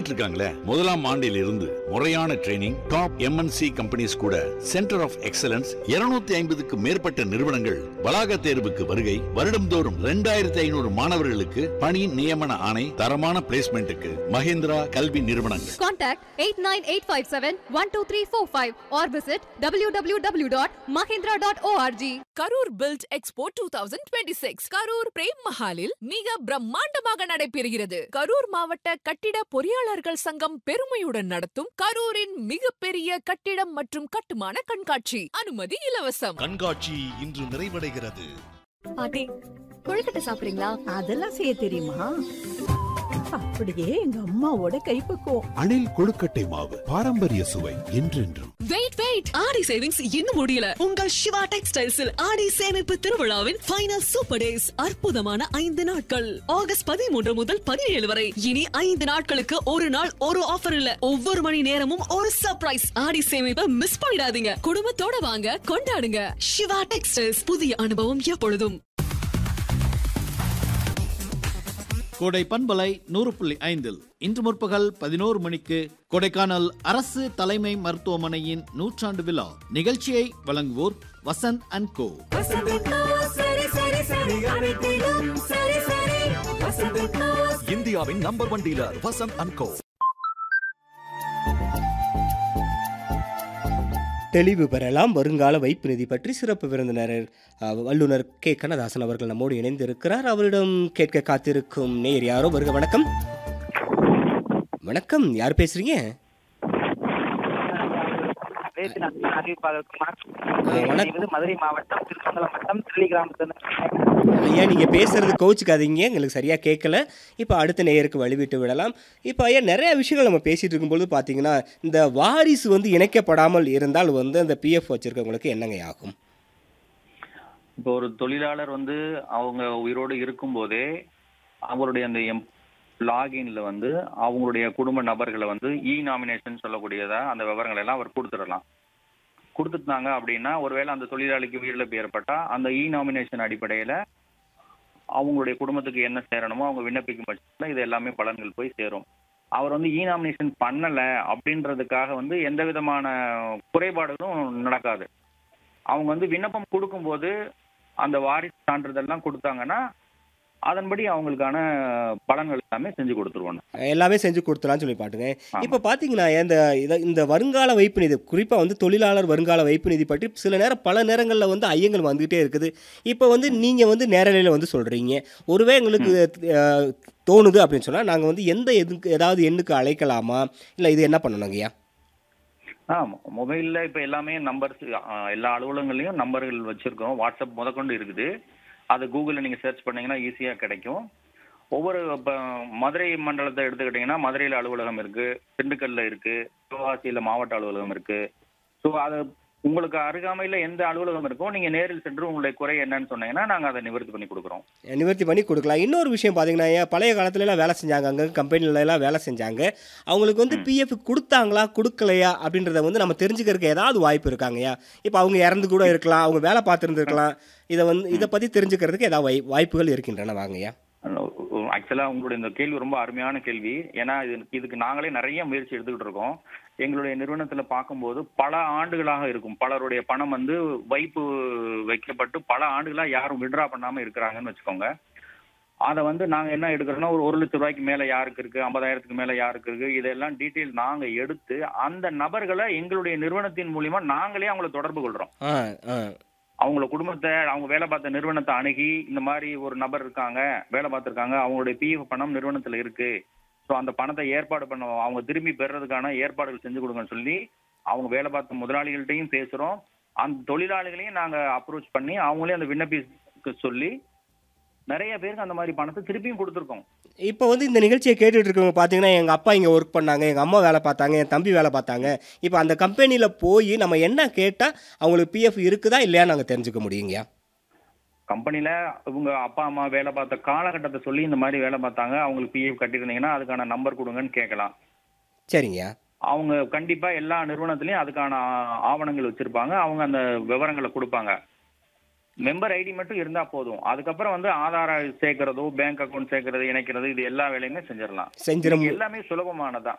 படிச்சிட்டு இருக்காங்களே முதலாம் ஆண்டில் இருந்து முறையான ட்ரைனிங் டாப் எம்என்சி கம்பெனிஸ் கூட சென்டர் ஆஃப் எக்ஸலன்ஸ் 250 ஐம்பதுக்கு மேற்பட்ட நிறுவனங்கள் வளாக தேர்வுக்கு வருகை வருடம்தோறும் ரெண்டாயிரத்தி ஐநூறு மாணவர்களுக்கு பணி நியமன ஆணை தரமான பிளேஸ்மெண்ட்டுக்கு மகேந்திரா கல்வி நிறுவனங்கள் Contact 89857-12345 or visit www.mahindra.org. Karur build expo two thousand twenty six Karur Prem மஹாலில் மிக பிரம்மாண்டமாக நடைபெறுகிறது கரூர் மாவட்ட கட்டிட பொறியாளர்கள் சங்கம் பெருமையுடன் நடத்தும் கரூரின் மிகப்பெரிய கட்டிடம் மற்றும் கட்டுமான கண்காட்சி அனுமதி இலவசம் கண்காட்சி இன்று நிறைவடைகிறது பாட்டி கொழுக்கட்டை சாப்பிடுறீங்களா அதெல்லாம் செய்ய தெரியுமா அப்படியே எங்க அம்மாவோட கைப்பக்குவம் அணில் கொழுக்கட்டை மாவு பாரம்பரிய சுவை என்றென்றும் வெயிட் வெயிட் ஆடி சேவிங்ஸ் இன்னும் முடியல உங்கள் சிவா டெக்ஸ்டைல்ஸில் ஆடி சேமிப்பு திருவிழாவின் ஃபைனல் சூப்பர் டேஸ் அற்புதமான ஐந்து நாட்கள் ஆகஸ்ட் பதிமூன்று முதல் பதினேழு வரை இனி ஐந்து நாட்களுக்கு ஒரு நாள் ஒரு ஆஃபர் இல்ல ஒவ்வொரு மணி நேரமும் ஒரு சர்ப்ரைஸ் ஆடி சேமிப்பை மிஸ் பண்ணிடாதீங்க குடும்பத்தோட வாங்க கொண்டாடுங்க சிவா டெக்ஸ்டைல்ஸ் புதிய அனுபவம் எப்பொழுதும் கோடை பண்பலை நூறு புள்ளி ஐந்தில் இன்று முற்பகல் பதினோரு மணிக்கு கொடைக்கானல் அரசு தலைமை மருத்துவமனையின் நூற்றாண்டு விழா நிகழ்ச்சியை வழங்குவோர் வசந்த் அண்ட் கோ இந்தியாவின் number one dealer Vasanth and co தெளிவு பெறலாம் வருங்கால வைப்பு நிதி பற்றி சிறப்பு விருந்தினர் அஹ், வல்லுனர் கே கண்ணதாசன் அவர்கள் நம்மோடு இணைந்திருக்கிறார் அவரிடம் கேட்க காத்திருக்கும் நேர் யாரோ வருக வணக்கம் வணக்கம் யார் பேசுறீங்க வணக்கம். இது மதுரை மாவட்டம் திருமங்கலம் வட்டம் திருளி கிராமத்துல ஐயா நீங்க பேசுறது கோச்சுக்காதீங்க எங்களுக்கு சரியா கேட்கல இப்போ அடுத்த நேயருக்கு வழிவிட்டு விடலாம் இப்போ ஐயா நிறைய விஷயங்கள் நம்ம பேசிட்டு இருக்கும்பொழுது பார்த்தீங்கன்னா இந்த வாரிசு வந்து இணைக்கப்படாமல் இருந்தால் வந்து அந்த பிஎஃப் வச்சிருக்கவங்களுக்கு என்னங்க ஆகும் இப்போ ஒரு தொழிலாளர் வந்து அவங்க உயிரோடு இருக்கும்போதே அவங்களுடைய அந்த எம் லாகின்ல வந்து அவங்களுடைய குடும்ப நபர்களை வந்து இ நாமினேஷன் சொல்லக்கூடியதா அந்த விவரங்களை எல்லாம் அவர் கொடுத்துடலாம் கொடுத்துட்டாங்க அப்படின்னா ஒருவேளை அந்த தொழிலாளிக்கு உயிரிழப்பு ஏற்பட்டா அந்த இ நாமினேஷன் அடிப்படையில அவங்களுடைய குடும்பத்துக்கு என்ன சேரணுமோ அவங்க விண்ணப்பிக்கும் பட்சத்தில் இது எல்லாமே பலன்கள் போய் சேரும் அவர் வந்து இ நாமினேஷன் பண்ணல அப்படின்றதுக்காக வந்து எந்த விதமான குறைபாடுகளும் நடக்காது அவங்க வந்து விண்ணப்பம் கொடுக்கும்போது அந்த வாரிசு சான்றிதழ்லாம் கொடுத்தாங்கன்னா அதன்படி அவங்களுக்கான பலன்கள் எல்லாமே செஞ்சு கொடுத்துருவோம் எல்லாமே செஞ்சு கொடுத்துலாம்னு சொல்லி பாட்டுங்க இப்போ பார்த்தீங்கன்னா இந்த இத இந்த வருங்கால வைப்பு நிதி குறிப்பாக வந்து தொழிலாளர் வருங்கால வைப்பு நிதி பற்றி சில நேரம் பல நேரங்களில் வந்து ஐயங்கள் வந்துகிட்டே இருக்குது இப்போ வந்து நீங்கள் வந்து நேரலையில் வந்து சொல்கிறீங்க ஒருவே எங்களுக்கு அஹ், தோணுது அப்படின்னு சொன்னால் நாங்கள் வந்து எந்த எதுக்கு ஏதாவது எண்ணுக்கு அழைக்கலாமா இல்லை இது என்ன பண்ணணுங்கய்யா ஆ மொபைலில் இப்போ எல்லாமே நம்பர்ஸ் எல்லா அலுவலகங்கள்லையும் நம்பர்கள் வச்சுருக்கோம் வாட்ஸ்அப் முதற்கொண்டு இருக்குது அது கூகுளில் நீங்கள் சர்ச் பண்ணீங்கன்னா ஈஸியாக கிடைக்கும் ஒவ்வொரு இப்போ மதுரை மண்டலத்தை எடுத்துக்கிட்டிங்கன்னா மதுரையில் அலுவலகம் இருக்குது திண்டுக்கல்ல இருக்குது சிவகாசியில் மாவட்ட அலுவலகம் இருக்குது ஸோ அது உங்களுக்கு அருகாமையில் எந்த அலுவலகம் இருக்கோ நீங்கள் நேரில் சென்று உங்களுடைய குறை என்னன்னு சொன்னீங்கன்னா நாங்கள் அதை நிவர்த்தி பண்ணி கொடுக்குறோம் நிவர்த்தி பண்ணி கொடுக்கலாம் இன்னொரு விஷயம் பார்த்தீங்கன்னா ஏன் பழைய காலத்துல எல்லாம் வேலை செஞ்சாங்க அங்கே கம்பெனில எல்லாம் வேலை செஞ்சாங்க அவங்களுக்கு வந்து பிஎஃப் கொடுத்தாங்களா கொடுக்கலையா அப்படின்றத வந்து நம்ம தெரிஞ்சுக்கிறதுக்கு ஏதாவது வாய்ப்பு இருக்காங்கய்யா இப்போ அவங்க இறந்து கூட இருக்கலாம் அவங்க வேலை பார்த்துருந்துருக்கலாம் இதை வந்து இதை பற்றி தெரிஞ்சுக்கிறதுக்கு ஏதாவது வாய் வாய்ப்புகள் இருக்கின்றன வாங்கய்யா ஆக்சுவலாக உங்களுடைய இந்த கேள்வி ரொம்ப அருமையான கேள்வி ஏன்னா இது இதுக்கு நாங்களே நிறைய முயற்சி எடுத்துக்கிட்டு இருக்கோம் எங்களுடைய நிறுவனத்தில் பார்க்கும்போது பல ஆண்டுகளாக இருக்கும் பலருடைய பணம் வந்து வைப்பு வைக்கப்பட்டு பல ஆண்டுகளாக யாரும் விட்ரா பண்ணாமல் இருக்கிறாங்கன்னு வச்சுக்கோங்க அதை வந்து நாங்கள் என்ன எடுக்கிறோம்னா ஒரு ஒரு லட்ச ரூபாய்க்கு மேலே யாருக்கு இருக்குது ஐம்பதாயிரத்துக்கு மேலே யாருக்கு இருக்குது இதெல்லாம் டீட்டெயில் நாங்கள் எடுத்து அந்த நபர்களை எங்களுடைய நிறுவனத்தின் மூலியமா நாங்களே அவங்கள தொடர்பு கொள்கிறோம் ஆ ஆ அவங்கள குடும்பத்தை அவங்க வேலை பார்த்த நிறுவனத்தை அணுகி இந்த மாதிரி ஒரு நபர் இருக்காங்க வேலை பார்த்துருக்காங்க அவங்களுடைய பிஎஃப் பணம் நிறுவனத்தில் இருக்கு ஸோ அந்த பணத்தை ஏற்பாடு பண்ண அவங்க திரும்பி பெறுறதுக்கான ஏற்பாடுகள் செஞ்சு கொடுங்கன்னு சொல்லி அவங்க வேலை பார்த்த முதலாளிகள்கிட்டையும் பேசுகிறோம் அந்த தொழிலாளிகளையும் நாங்கள் அப்ரோச் பண்ணி அவங்களே அந்த விண்ணப்பிக்க சொல்லி நிறைய பேருக்கு அந்த மாதிரி பணத்தை திருப்பியும் கொடுத்துருக்கோம் இப்போ வந்து இந்த நிகழ்ச்சியை கேட்டுட்டு இருக்கவங்க பார்த்தீங்கன்னா எங்கள் அப்பா இங்கே ஒர்க் பண்ணாங்க எங்கள் அம்மா வேலை பார்த்தாங்க என் தம்பி வேலை பார்த்தாங்க இப்போ அந்த கம்பெனியில் போய் நம்ம என்ன கேட்டால் அவங்களுக்கு பிஎஃப் இருக்குதா இல்லையா நாங்கள் தெரிஞ்சுக்க முடியுங்கய்யா கம்பெனியில் இவங்க அப்பா அம்மா வேலை பார்த்த காலகட்டத்தை சொல்லி இந்த மாதிரி வேலை பார்த்தாங்க அவங்களுக்கு பிஎஃப் கட்டியிருந்தீங்கன்னா அதுக்கான நம்பர் கொடுங்கன்னு கேட்கலாம் சரிங்கய்யா அவங்க கண்டிப்பா எல்லா நிறுவனத்திலயும் அதுக்கான ஆ- ஆவணங்கள் வச்சிருப்பாங்க அவங்க அந்த விவரங்களை கொடுப்பாங்க மெம்பர் ஐடி மட்டும் இருந்தா போதும் அதுக்கப்புறம் வந்து ஆதார சேர்க்கறதோ பேங்க் அக்கவுண்ட் சேர்க்கறது இணைக்கிறது இது எல்லா வேலையுமே செஞ்சிடலாம் செஞ்சிட இது எல்லாமே சுலபமானதான்